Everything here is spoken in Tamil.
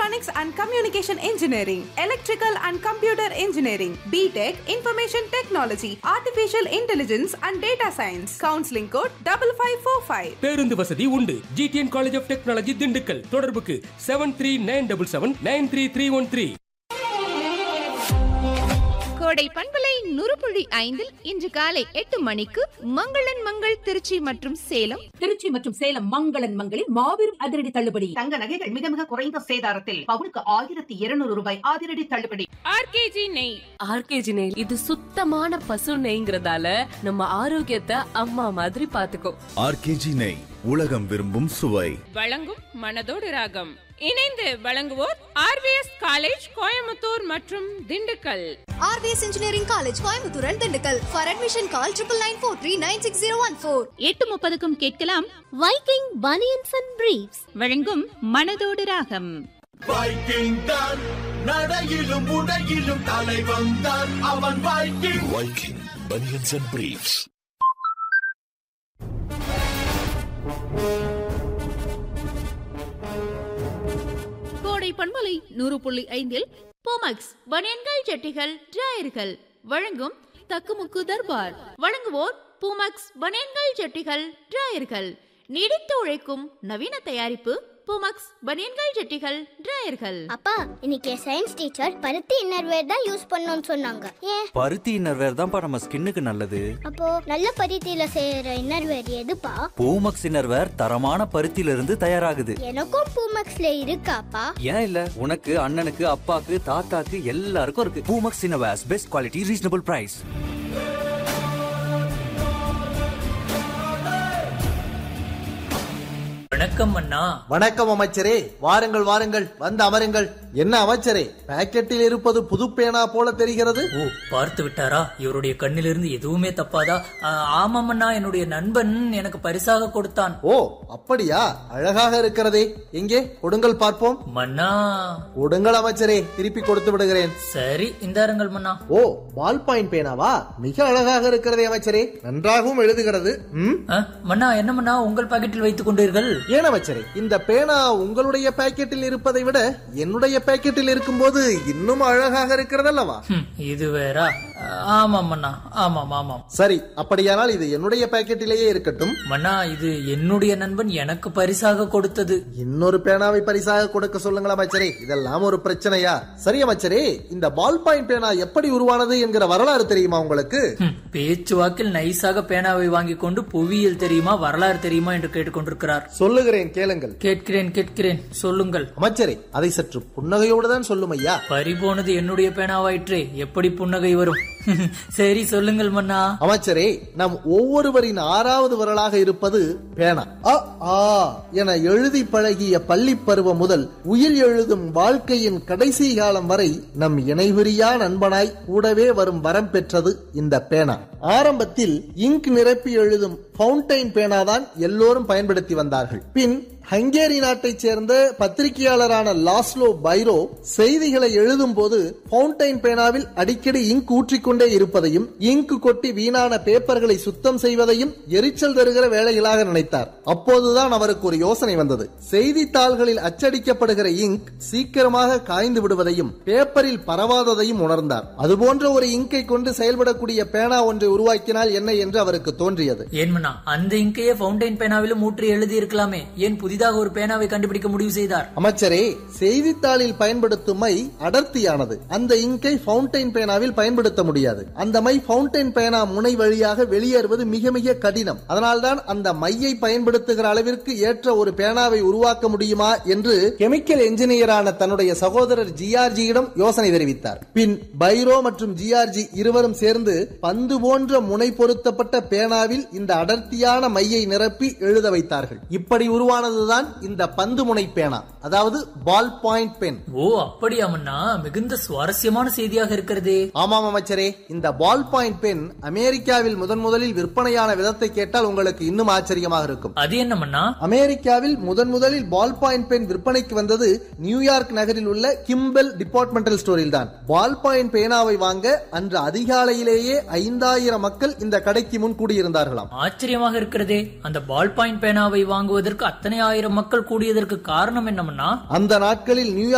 electronics and communication engineering electrical and computer engineering B Tech information technology artificial intelligence and data science counselling code double five four five பேருந்து வசதி உண்டு G T N college of technology Dindigul தொடர்புக்கு seven three nine double seven nine three three one three கோடை பண்பலை நுறுப்புள்ளி ஐந்தில் இன்று காலை எட்டு மணிக்கு மங்களன் மங்கள் திருச்சி மற்றும் சேலம் திருச்சி மற்றும் சேலம் மங்களன் மங்களில் மாபெரும் அதிரடி தள்ளுபடி தங்க நகைகள் மிக மிக குறைந்த சேதாரத்தில் பவுனுக்கு ஆயிரத்தி இருநூறு ரூபாய் அதிரடி தள்ளுபடி ஆர்கேஜி நெய் ஆர்கேஜி நெய் இது சுத்தமான பசு நெய்ங்கிறதால நம்ம ஆரோக்கியத்தை அம்மா மாதிரி பாத்துக்கோ ஆர்கேஜி நெய் உலகம் விரும்பும் சுவை வழங்கும் மனதோடு ராகம் இணைந்து வழங்குவோர் ஆர்விஎஸ் காலேஜ் கோயம்புத்தூர் மற்றும் Dindigul R V S engineering college Coimbatore and Dindigul for admission call triple nine four three nine six zero one four எட்டு முப்பதுக்கும் கேட்கலாம் வைக்கிங் பனியன்ஸ் அண்ட் பிரீவ்ஸ் வழங்கும் மனதோடு ராகம் வைக்கிங் தான் நடையிலும் உடையிலும் தலை வந்தான் அவன் Viking Viking banians and briefs கோடை பண்பலை நூறு புள்ளி ஐந்தில் போமக்ஸ் பனியன்கள் ஜட்டிகள் டிராயர்கள் வழங்கும் தக்குமுக்கு தர்பார் வழங்குவோர் பூமக்ஸ் பனியன்கள் ஜட்டிகள் டிராயர்கள் நீடித்து உழைக்கும் நவீன தயாரிப்பு பூமக்ஸ் பனியன்கள் ஜட்டிகள் டிராயர்கள் அப்பா இன்னைக்கு சயின்ஸ் டீச்சர் பருத்தி இன்னர்வேர் தான் யூஸ் பண்ணணும்னு சொன்னாங்க ஏன் பருத்தி இன்னர்வேர் தான்ப்பா நம்ம ஸ்கின்னுக்கு நல்லது அப்போ நல்ல பருத்தியில செய்யற இன்னர்வேர் எதுப்பா பூமக்ஸ் இன்னர்வேர் தரமான பருத்தியில இருந்து தயாராகுது எனக்கும் பூமக்ஸ்ல இருக்காப்பா ஏன் இல்ல உனக்கு அண்ணனுக்கு அப்பாக்கு தாத்தாக்கு எல்லாருக்கும் இருக்கு Poomex innerwears best quality reasonable price வணக்கம் அண்ணா வணக்கம் அமைச்சரே வாருங்கள் வாருங்கள் வந்து அமருங்கள் என்ன அமைச்சரே பாக்கெட்டில் இருப்பது புது பேனா போல தெரிகிறது ஓ பார்த்து விட்டாரா இவருடைய கண்ணிலிருந்து எதுவுமே தப்பாதா ஆ, ஆமாம் அண்ணா என்னுடைய நண்பன் எனக்கு பரிசாக கொடுத்தான் ஓ அப்படியா அழகாக இருக்கிறதே எங்கே கொடுங்கள் பார்ப்போம் மன்னா கொடுங்கள் அமைச்சரே திருப்பி கொடுத்து விடுகிறேன் சரி இந்தாருங்கள் மன்னா ஓ பால் பாயிண்ட் பேனாவா மிக அழகாக இருக்கிறதே அமைச்சரே நன்றாகவும் எழுதுகிறது ம் ஆ, மன்னா என்ன மன்னா உங்கள் பாக்கெட்டில் வைத்துக் கொண்டீர்கள் ஏன் அமைச்சரே இந்த பேனா உங்களுடைய பாக்கெட்டில் இருப்பதை விட என்னுடைய பாக்கெட்டில் இருக்கும்போது இன்னும் அழகாக இருக்கிறதல்லவா ஹம், இது வேறா ஆ, ஆமாம் மன்னா ஆமாம் ஆமாம் சரி அப்படியானால் இது என்னுடைய பாக்கெட்டிலேயே இருக்கட்டும் மன்னா இது என்னுடைய நண்பன் எனக்கு பரிசாக கொடுத்தது இன்னொரு பேனாவை பரிசாக கொடுக்க சொல்லுங்கள் அமைச்சரே இதெல்லாம் ஒரு பிரச்சனையா சரி அமைச்சரே இந்த பால் பாயிண்ட் பேனா எப்படி உருவானது என்கிற வரலாறு தெரியுமா உங்களுக்கு ஹம், பேச்சுவாக்கில் நைஸாக பேனாவை வாங்கிக் கொண்டு புவியியல் தெரியுமா வரலாறு தெரியுமா என்று கேட்டுக்கொண்டிருக்கிறார் சொல்லுகிறேன் கேளுங்கள் கேட்கிறேன் கேட்கிறேன் சொல்லுங்கள் அமைச்சரே அதை சற்று புன்னகையோடு தான் சொல்லும் ஐயா பறிபோனது என்னுடைய பேனாவாயிற்றே எப்படி புன்னகை வரும் சரி சொல்லுங்கள் மன்னா அமைச்சரே நம் ஒவ்வொருவரின் ஆறாவது விரலாக இருப்பது பேனா அ ஆ என எழுதி பழகிய பள்ளி பருவம் முதல் உயிர் எழுதும் வாழ்க்கையின் கடைசி காலம் வரை நம் இணைபிரியா நண்பனாய் கூடவே வரும் வரம் பெற்றது இந்த பேனா ஆரம்பத்தில் இங்க் நிரப்பி எழுதும் ஃபவுண்டைன் பேனா தான் எல்லோரும் பயன்படுத்தி வந்தார்கள் பின் ஹங்கேரி நாட்டைச் சேர்ந்த பத்திரிகையாளரான லாஸ்லோ பைரோ செய்திகளை எழுதும் போது ஃபவுண்டைன் பேனாவில் அடிக்கடி இங்க் ஊற்றிக்கொண்டே இருப்பதையும் இங்க் கொட்டி வீணான பேப்பர்களை சுத்தம் செய்வதையும் எரிச்சல் தருகிற வேலைகளாக நினைத்தார் அப்போதுதான் அவருக்கு ஒரு யோசனை வந்தது செய்தித்தாள்களில் அச்சடிக்கப்படுகிற இங்க் சீக்கிரமாக காய்ந்து விடுவதையும் பேப்பரில் பரவாததையும் உணர்ந்தார் அதுபோன்ற ஒரு இங்கை கொண்டு செயல்படக்கூடிய பேனா ஒன்றை உருவாக்கினால் என்ன என்று அவருக்கு தோன்றியது ஏன் மன்னா அந்த இங்கையே ஃபவுண்டைன் பேனாவிலும் ஊற்றி எழுதி இருக்கலாமே ஏன் புதிதாக ஒரு பேனாவை கண்டுபிடிக்க முடிவு செய்தார் அமைச்சரே செய்தித்தாளில் பயன்படுத்தும் மை அடர்த்தியானது அந்த இங்கை ஃபவுண்டைன் பேனாவில் பயன்படுத்த முடியாது அந்த மை ஃபவுண்டைன் பேனா முனை வழியாக வெளியேறுவது மிக மிக கடினம் அதனால்தான் அந்த மையை பயன்படுத்துகிற அளவிற்கு ஏற்ற ஒரு பேனாவை உருவாக்க முடியுமா என்று கெமிக்கல் என்ஜினியரான தன்னுடைய சகோதரர் ஜிஆர்ஜியிடம் யோசனை தெரிவித்தார் பின் பைரோ மற்றும் ஜிஆர்ஜி இருவரும் சேர்ந்து பந்து போன்ற முனை பொருத்தப்பட்ட பேனாவில் இந்த அடர்த்தியான மையை நிரப்பி எழுத வைத்தார்கள் இப்படி உருவானதுதான் இந்த பந்து முனை பேனா அதாவது பால் பாயிண்ட் பென் ஓ அப்படியா மன்னா மிகுந்த சுவாரஸ்யமான செய்தியாக இருக்கிறதே ஆமாம் அமைச்சரே இந்த பால் பாயிண்ட் பென் அமெரிக்காவில் முதன் முதலில் விற்பனையான விதத்தை கேட்டால் உங்களுக்கு இன்னும் ஆச்சரியமாக இருக்கும் அது என்ன மன்னா அமெரிக்காவில் முதன் முதலில் பால் பாயிண்ட் பென் விற்பனைக்கு வந்தது நியூயார்க் நகரில் உள்ள கிம்பல் டிபார்ட்மெண்டல் ஸ்டோரில் தான் பால் பாயிண்ட் பேனாவை வாங்க அன்று அதிகாலையிலேயே ஐந்தாயிரம் மக்கள் இந்த கடைக்கு முன் கூடியிருந்தார்களாம் ஆச்சரியமாக இருக்கிறதே அந்த பால் பாயிண்ட் பேனாவை வாங்குவதற்கு அத்தனை ஆயிரம் மக்கள் கூடியதற்கு காரணம் என்னமன்னா அந்த நாட்களில் நியூயார்க்